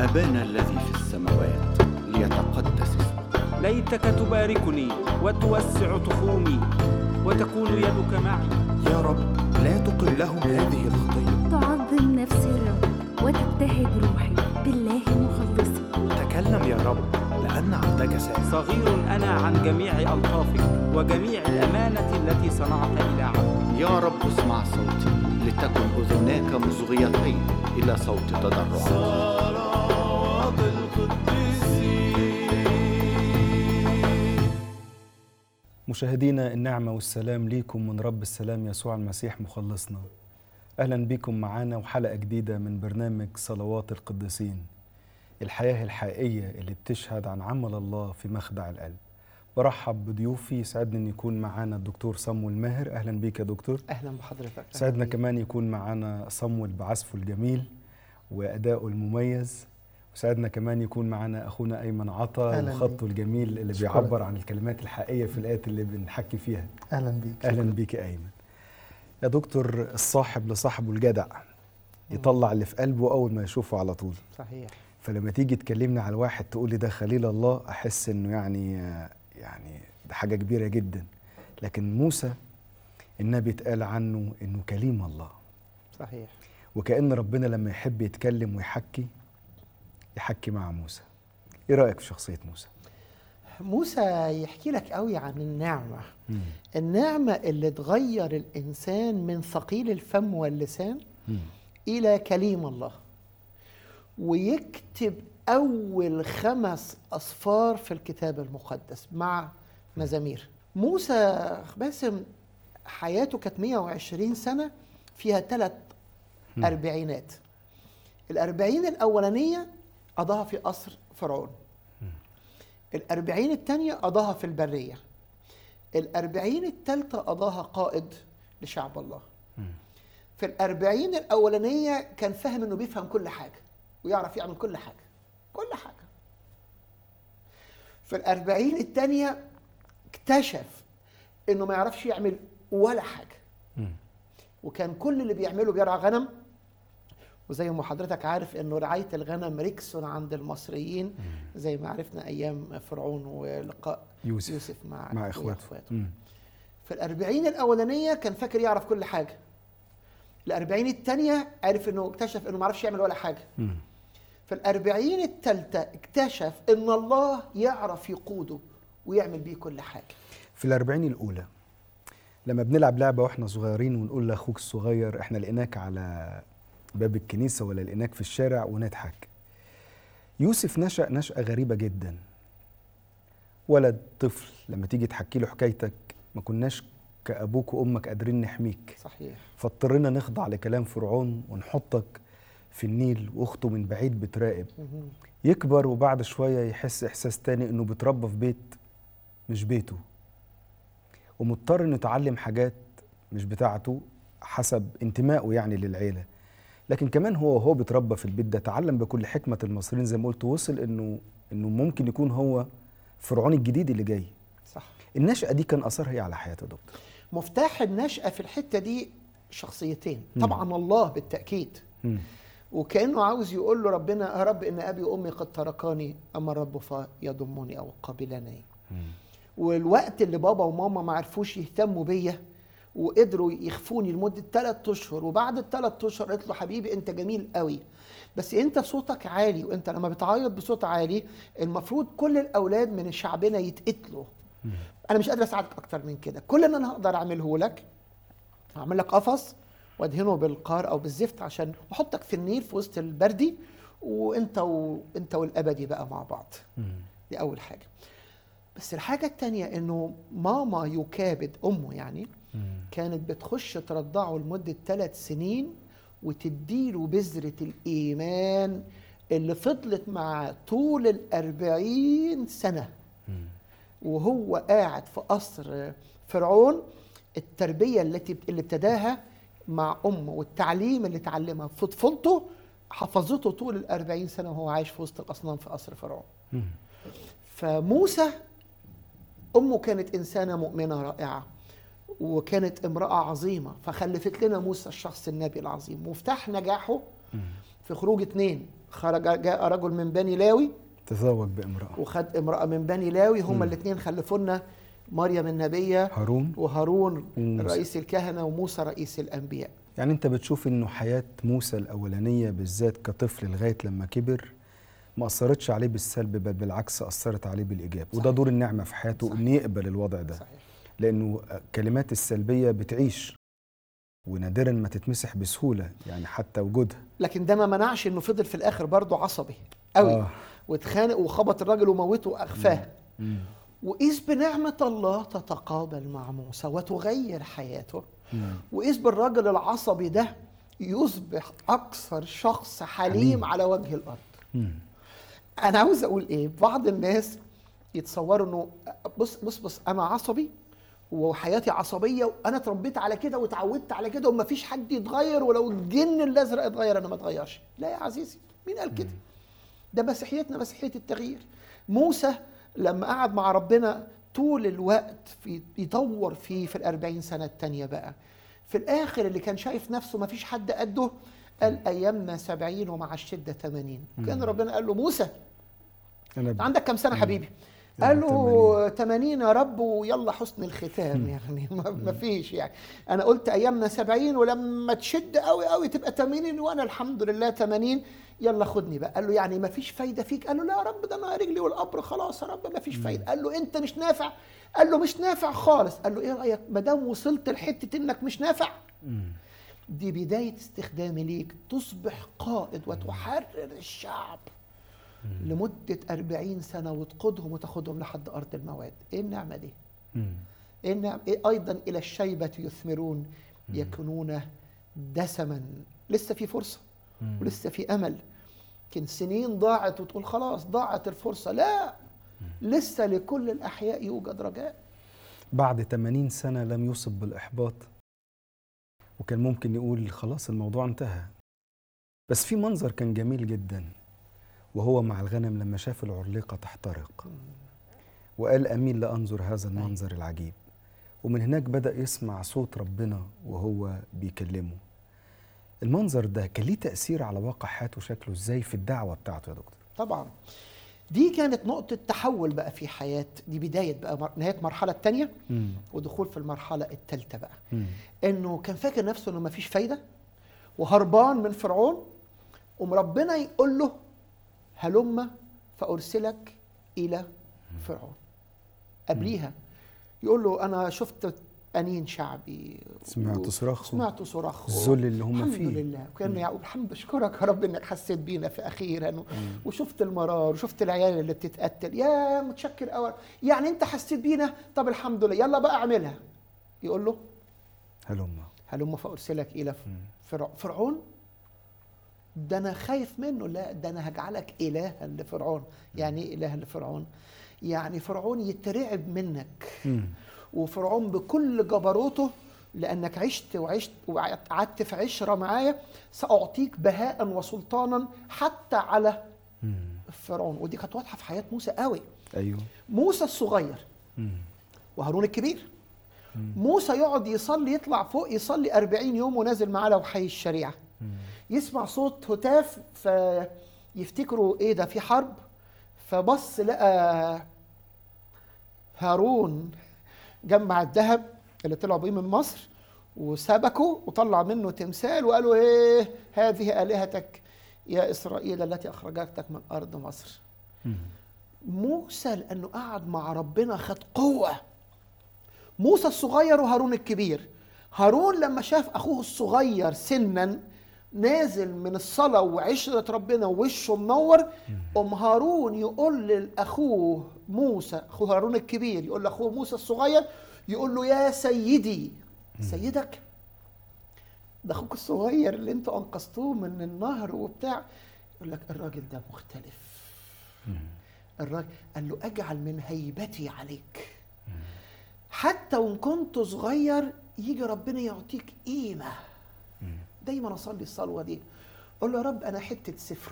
أبانا الذي في السماوات ليتقدس اسمك ليتك تباركني وتوسع تخومي وتكون يدك معي يا رب لا تقل لهم هذه الخطية تعظم نفسي الرب وتبتهج روحي بالله مخلصي تكلم يا رب لأن عبدك سامع صغير أنا عن جميع ألطافك وجميع الأمانة التي صنعت إلى عبدك يا رب اسمع صوتي لتكن أذناك مصغيتين إلى صوت تضرعي مشاهدينا النعمة والسلام ليكم من رب السلام يسوع المسيح مخلصنا أهلا بكم معانا وحلقة جديدة من برنامج صلوات القديسين الحياة الحقيقية اللي بتشهد عن عمل الله في مخدع القلب برحب بضيوفي يسعدني ان يكون معانا الدكتور صمويل ماهر اهلا بيك يا دكتور اهلا بحضرتك سعدنا أهلاً بيك. كمان يكون معانا صمويل بعزفه الجميل وادائه المميز وسعدنا كمان يكون معانا اخونا ايمن عطا أهلاً وخطه الجميل اللي أشكرك. بيعبر عن الكلمات الحقيقيه في الايات اللي بنحكي فيها اهلا بيك اهلا بيك يا ايمن يا دكتور الصاحب لصاحبه الجدع يطلع اللي في قلبه اول ما يشوفه على طول صحيح فلما تيجي تكلمني على واحد تقول لي ده خليل الله احس انه يعني يعني ده حاجه كبيره جدا لكن موسى النبي اتقال عنه انه كليم الله صحيح وكأن ربنا لما يحب يتكلم ويحكي يحكي مع موسى ايه رأيك في شخصية موسى؟ موسى يحكي لك قوي عن النعمه النعمه اللي تغير الانسان من ثقيل الفم واللسان مم. الى كليم الله ويكتب اول خمس اصفار في الكتاب المقدس مع مزامير موسى باسم حياته كانت 120 سنه فيها ثلاث اربعينات الاربعين الاولانيه قضاها في قصر فرعون الأربعين التانية قضاها في البرية الأربعين التالتة قضاها قائد لشعب الله في الأربعين الأولانية كان فاهم إنه بيفهم كل حاجة ويعرف يعمل كل حاجة كل حاجة في الأربعين التانية اكتشف إنه ما يعرفش يعمل ولا حاجة مم. وكان كل اللي بيعمله بيرعى غنم وزي ما حضرتك عارف انه رعايه الغنم ركس عند المصريين زي ما عرفنا ايام فرعون ولقاء يوسف, يوسف مع مع اخواته مم. في الأربعين الأولانية كان فاكر يعرف كل حاجة الأربعين التانية عرف إنه اكتشف إنه ما عرفش يعمل ولا حاجة مم. في الأربعين التالتة اكتشف إن الله يعرف يقوده ويعمل بيه كل حاجة في الأربعين الأولى لما بنلعب لعبة وإحنا صغيرين ونقول لأخوك الصغير إحنا لقيناك على باب الكنيسة ولا لقيناك في الشارع ونضحك يوسف نشأ نشأة غريبة جدا ولد طفل لما تيجي تحكي له حكايتك ما كناش كأبوك وأمك قادرين نحميك صحيح فاضطرينا نخضع لكلام فرعون ونحطك في النيل واخته من بعيد بتراقب مهم. يكبر وبعد شويه يحس احساس تاني انه بيتربى في بيت مش بيته ومضطر انه يتعلم حاجات مش بتاعته حسب انتمائه يعني للعيله لكن كمان هو وهو بيتربى في البيت ده تعلم بكل حكمه المصريين زي ما قلت وصل انه انه ممكن يكون هو فرعون الجديد اللي جاي صح النشأة دي كان أثرها إيه على حياته يا دكتور؟ مفتاح النشأة في الحتة دي شخصيتين مم. طبعا الله بالتأكيد مم. وكأنه عاوز يقول له ربنا يا رب إن أبي وأمي قد تركاني أما الرب فيضمني أو قبلني والوقت اللي بابا وماما ما عرفوش يهتموا بيا وقدروا يخفوني لمدة ثلاث أشهر وبعد الثلاث أشهر قلت له حبيبي أنت جميل قوي بس أنت صوتك عالي وأنت لما بتعيط بصوت عالي المفروض كل الأولاد من شعبنا يتقتلوا أنا مش قادر أساعدك أكتر من كده كل اللي أنا هقدر أعمله لك هعمل لك قفص وادهنه بالقار او بالزفت عشان احطك في النيل في وسط البردي وانت وانت والابدي بقى مع بعض دي اول حاجه بس الحاجه التانية انه ماما يكابد امه يعني كانت بتخش ترضعه لمده ثلاث سنين وتديله بذره الايمان اللي فضلت معاه طول الأربعين سنه وهو قاعد في قصر فرعون التربيه التي اللي ابتداها مع امه والتعليم اللي اتعلمها في طفولته حفظته طول الأربعين سنه وهو عايش في وسط الاصنام في قصر فرعون مم. فموسى امه كانت انسانه مؤمنه رائعه وكانت امراه عظيمه فخلفت لنا موسى الشخص النبي العظيم مفتاح نجاحه في خروج اتنين خرج جاء رجل من بني لاوي تزوج بامراه وخد امراه من بني لاوي هما الاثنين خلفوا لنا مريم النبيه هارون وهارون وموسى. رئيس الكهنه وموسى رئيس الانبياء يعني انت بتشوف انه حياه موسى الاولانيه بالذات كطفل لغايه لما كبر ما اثرتش عليه بالسلب بل بالعكس اثرت عليه بالايجاب وده صحيح. دور النعمه في حياته صحيح. انه يقبل الوضع ده صحيح لانه كلمات السلبيه بتعيش ونادرا ما تتمسح بسهوله يعني حتى وجودها لكن ده ما منعش انه فضل في الاخر برضه عصبي قوي آه. واتخانق وخبط الراجل وموته واخفاه وإذ بنعمة الله تتقابل مع موسى وتغير حياته وإذ بالراجل العصبي ده يصبح أكثر شخص حليم, حليم. على وجه الأرض أنا عاوز أقول إيه بعض الناس يتصوروا إنه بص بص بص أنا عصبي وحياتي عصبية وأنا اتربيت على كده واتعودت على كده ومفيش حد يتغير ولو الجن الأزرق اتغير أنا ما اتغيرش لا يا عزيزي مين قال كده ده مسيحيتنا مسيحية التغيير موسى لما قعد مع ربنا طول الوقت في يدور فيه في الأربعين سنة التانية بقى في الآخر اللي كان شايف نفسه ما فيش حد قده قال أيامنا سبعين ومع الشدة ثمانين كان ربنا قال له موسى انا أنت ب... عندك كم سنة حبيبي يلا قال له 80 يا رب ويلا حسن الختام يعني ما ما فيش يعني انا قلت ايامنا 70 ولما تشد قوي قوي تبقى 80 وانا الحمد لله 80 يلا خدني بقى قال له يعني ما فيش فايده فيك قال له لا يا رب ده انا رجلي والقبر خلاص يا رب ما فيش فايده قال له انت مش نافع قال له مش نافع خالص قال له ايه رايك ما دام وصلت لحته انك مش نافع دي بدايه استخدامي ليك تصبح قائد وتحرر الشعب لمدة أربعين سنة وتقودهم وتاخدهم لحد أرض المواد إيه النعمة دي؟ إيه النعمة؟ إيه أيضا إلى الشيبة يثمرون يكونون دسما لسه في فرصة ولسه في أمل يمكن سنين ضاعت وتقول خلاص ضاعت الفرصة لا لسه لكل الأحياء يوجد رجاء بعد 80 سنه لم يصب بالاحباط وكان ممكن يقول خلاص الموضوع انتهى بس في منظر كان جميل جدا وهو مع الغنم لما شاف العرليقه تحترق وقال امين لانظر هذا المنظر العجيب ومن هناك بدا يسمع صوت ربنا وهو بيكلمه المنظر ده كان ليه تاثير على واقع حياته شكله ازاي في الدعوه بتاعته يا دكتور طبعا دي كانت نقطة تحول بقى في حياة دي بداية بقى مر- نهاية المرحلة الثانية ودخول في المرحلة الثالثة بقى مم. انه كان فاكر نفسه انه مفيش فايده وهربان من فرعون قوم ربنا يقول له هلم فارسلك الى فرعون قبليها يقول له انا شفت انين شعبي سمعت و- صراخهم. سمعت صراخهم الذل اللي هم الحمد فيه. لله وكان يعقوب الحمد اشكرك يا رب انك حسيت بينا في اخيرا و- وشفت المرار وشفت العيال اللي بتتقتل يا متشكر قوي يعني انت حسيت بينا طب الحمد لله يلا بقى اعملها يقول له هلم هلم فارسلك الى فرع- فرعون ده انا خايف منه لا ده انا هجعلك الها لفرعون يعني ايه اله لفرعون يعني فرعون يترعب منك مم. وفرعون بكل جبروته لانك عشت وعشت وقعدت في عشره معايا ساعطيك بهاء وسلطانا حتى على فرعون ودي كانت واضحه في حياه موسى قوي ايوه موسى الصغير وهارون الكبير موسى يقعد يصلي يطلع فوق يصلي أربعين يوم ونازل معاه لوحي الشريعة يسمع صوت هتاف فيفتكروا ايه ده في حرب فبص لقى هارون جمع الذهب اللي طلعوا بيه من مصر وسبكوا وطلع منه تمثال وقالوا ايه هذه آلهتك يا إسرائيل التي أخرجتك من أرض مصر موسى لأنه قعد مع ربنا خد قوة موسى الصغير وهارون الكبير هارون لما شاف أخوه الصغير سنا نازل من الصلاة وعشرة ربنا ووشه منور أم هارون يقول لأخوه موسى أخوه هارون الكبير يقول لأخوه موسى الصغير يقول له يا سيدي سيدك ده أخوك الصغير اللي أنتوا أنقذتوه من النهر وبتاع يقول لك الراجل ده مختلف الراجل قال له اجعل من هيبتي عليك حتى وان كنت صغير يجي ربنا يعطيك قيمه دايما اصلي الصلوه دي اقول له يا رب انا حته سفر